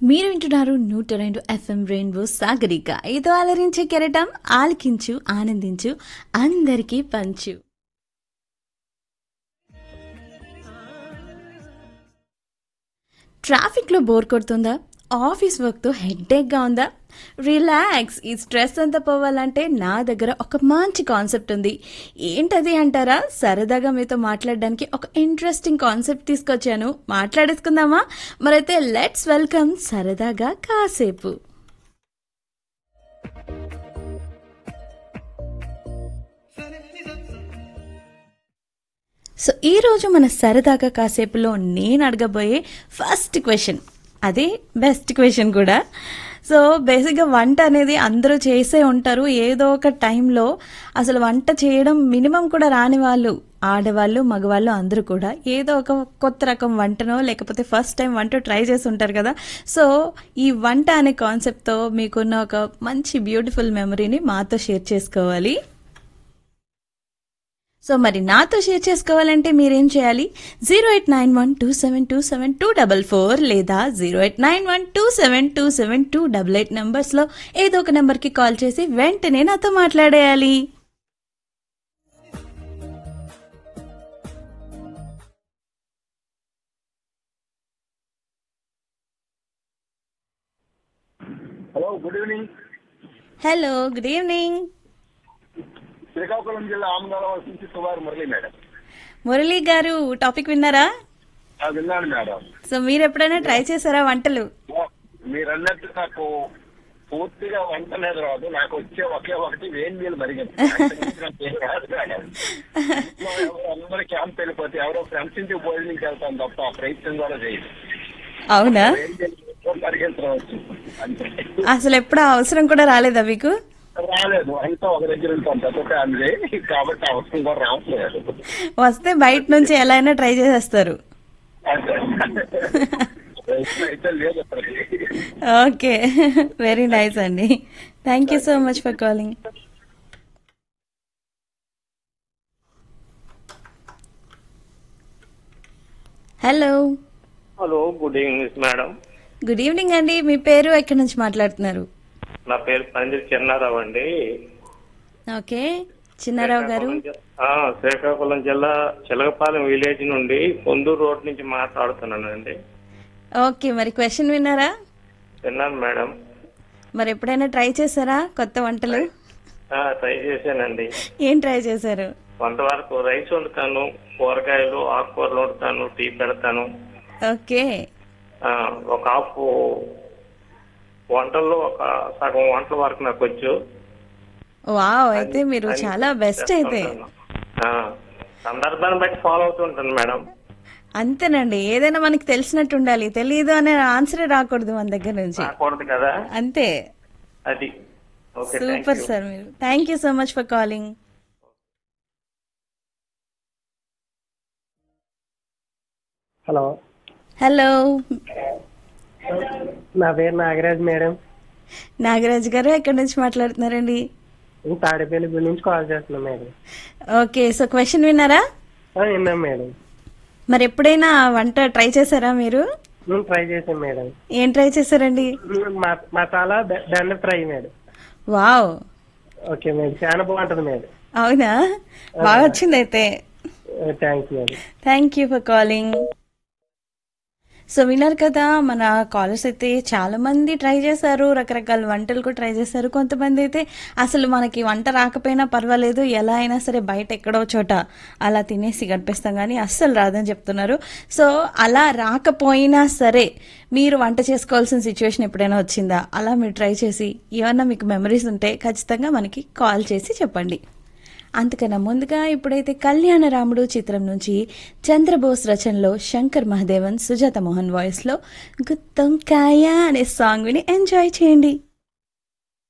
మీరు వింటున్నారు నూట రెండు ఎఫ్ఎం రెయిన్బో సాగరిక ఏదో అలరించే కెరటం ఆలకించు ఆనందించు అందరికీ పంచు ట్రాఫిక్లో బోర్ కొడుతుందా ఆఫీస్ వర్క్తో హెడ్ఏక్గా ఉందా రిలాక్స్ ఈ స్ట్రెస్ అంతా పోవాలంటే నా దగ్గర ఒక మంచి కాన్సెప్ట్ ఉంది ఏంటది అంటారా సరదాగా మీతో మాట్లాడడానికి ఒక ఇంట్రెస్టింగ్ కాన్సెప్ట్ తీసుకొచ్చాను మాట్లాడేసుకుందామా మరైతే లెట్స్ వెల్కమ్ సరదాగా కాసేపు సో ఈరోజు మన సరదాగా కాసేపులో నేను అడగబోయే ఫస్ట్ క్వశ్చన్ అదే బెస్ట్ క్వశ్చన్ కూడా సో బేసిక్గా వంట అనేది అందరూ చేసే ఉంటారు ఏదో ఒక టైంలో అసలు వంట చేయడం మినిమం కూడా రాని వాళ్ళు ఆడవాళ్ళు మగవాళ్ళు అందరూ కూడా ఏదో ఒక కొత్త రకం వంటనో లేకపోతే ఫస్ట్ టైం వంట ట్రై చేసి ఉంటారు కదా సో ఈ వంట అనే కాన్సెప్ట్తో మీకున్న ఒక మంచి బ్యూటిఫుల్ మెమరీని మాతో షేర్ చేసుకోవాలి సో మరి నాతో షేర్ చేసుకోవాలంటే మీరేం చేయాలి zero eight nine one two seven two seven two double four లేదా zero eight nine one two seven two seven two double eight నెంబర్స్లో ఏదో ఒక నెంబర్కి కాల్ చేసి వెంటనే నాతో మాట్లాడేయాలి hello good evening hello good evening Srikakulam జిల్లా ఆమదాల నుంచి సుమారు మురళి మేడం మురళీ గారు టాపిక్ విన్నారా ఆ, విన్నాను మేడం సో మీరు ఎప్పుడైనా ట్రై చేశారా వంటలు మీరు అన్నట్టు నాకు పూర్తిగా వంట అనేది రాదు నాకు వచ్చే ఒకే ఒకటి వేడి నీళ్ళు మరిగింది అందరూ క్యాంప్ వెళ్ళిపోతే ఎవరో ఫ్రెండ్స్ ఇంటికి భోజనంకి వెళ్తాను తప్ప ఆ ప్రయత్నం కూడా చేయదు అవునా వేడి నీళ్ళు మరిగించడం వచ్చు అంతే అసలు ఎప్పుడు ఆ అవసరం కూడా రాలేదా మీకు రాలేదు అంతా ఒక దగ్గర ఉంటాం పెద్ద ఫ్యామిలీ కాబట్టి అవసరం కూడా రావట్లేదు వస్తే బయట నుంచి ఎలా అయినా ట్రై చేసేస్తారు అంతే ప్రయత్నం అయితే లేదు అప్పటికి ఓకే వెరీ నైస్ అండి thank you so much for calling hello hello good evening madam good evening అండి మీ పేరు ఎక్కడి నుంచి మాట్లాడుతున్నారు నా పేరు పందిరి చిన్నారావు అండి ఓకే చిన్నారావు గారు శ్రీకాకుళం జి- ఆ, శ్రీకాకుళం జిల్లా చిలకపాలెం విలేజ్ నుండి పొందూరు రోడ్ నుంచి మాట్లాడుతున్నానండి ఓకే మరి క్వశ్చన్ విన్నారా విన్నాను మేడం మరి ఎప్పుడైనా ట్రై చేశారా కొత్త వంటలు ఆ, ట్రై చేశానండి ఏం ట్రై చేశారు వంట వరకు రైస్ వండుతాను కూరగాయలు ఆకుకూరలు వండుతాను టీ పెడతాను ఓకే ఆ, ఒక హాఫ్ వంటల్లో ఒక సగం వంటల వరకు నాకు వచ్చు వావ్ అయితే మీరు అది చాలా బెస్ట్ అయితే చేస్తుంటాను. ఆ, సందర్భాన్ని బట్టి ఫాలో అవుతుంటాను మేడం అంతేనండి ఏదైనా మనకి తెలిసినట్టు ఉండాలి తెలియదు అనే ఆన్సరే రాకూడదు మన దగ్గర నుంచి రాకూడదు కదా అంతే అది okay thank super you sir మీరు thank you so much for calling hello hello నా పేరు నాగరాజ్ మేడం నాగరాజ్ గారు ఎక్కడి నుంచి మాట్లాడుతున్నారండి నేను తాడేపల్లి గుడి నుంచి కాల్ చేస్తున్నాను మేడం ఓకే సో క్వశ్చన్ విన్నారా ఆ, విన్నాం మేడం మరి ఎప్పుడైనా వంట ట్రై చేశారా మీరు నేను ట్రై చేశాను మేడం ఏం ట్రై చేశారండి మ- మసాలా బె- బెండ fry madam wow okay madam చాలా బాగుంటుంది మేడం అవునా బాగా వచ్చింది అయితే thank you madam thank you for calling so విన్నారు కదా మన కాలర్స్ అయితే చాలా మంది ట్రై చేశారు రకరకాల వంటలు కూడా ట్రై చేశారు కొంతమంది అయితే అసలు మనకి వంట రాకపోయినా పర్వాలేదు ఎలా అయినా సరే బయట ఎక్కడో చోట అలా తినేసి గడిపేస్తాం కానీ అస్సలు రాదని చెప్తున్నారు సో అలా రాకపోయినా సరే మీరు వంట చేసుకోవాల్సిన సిచ్యువేషన్ ఎప్పుడైనా వచ్చిందా అలా మీరు ట్రై చేసి ఏమన్నా మీకు మెమరీస్ ఉంటే ఖచ్చితంగా మనకి కాల్ చేసి చెప్పండి అంతకన్నా ముందుగా ఇప్పుడైతే కళ్యాణ రాముడు చిత్రం నుంచి చంద్రబోస్ రచనలో శంకర్ మహదేవన్ సుజాత మోహన్ వాయిస్లో గుత్తంకాయ అనే సాంగ్ విని ఎంజాయ్ చేయండి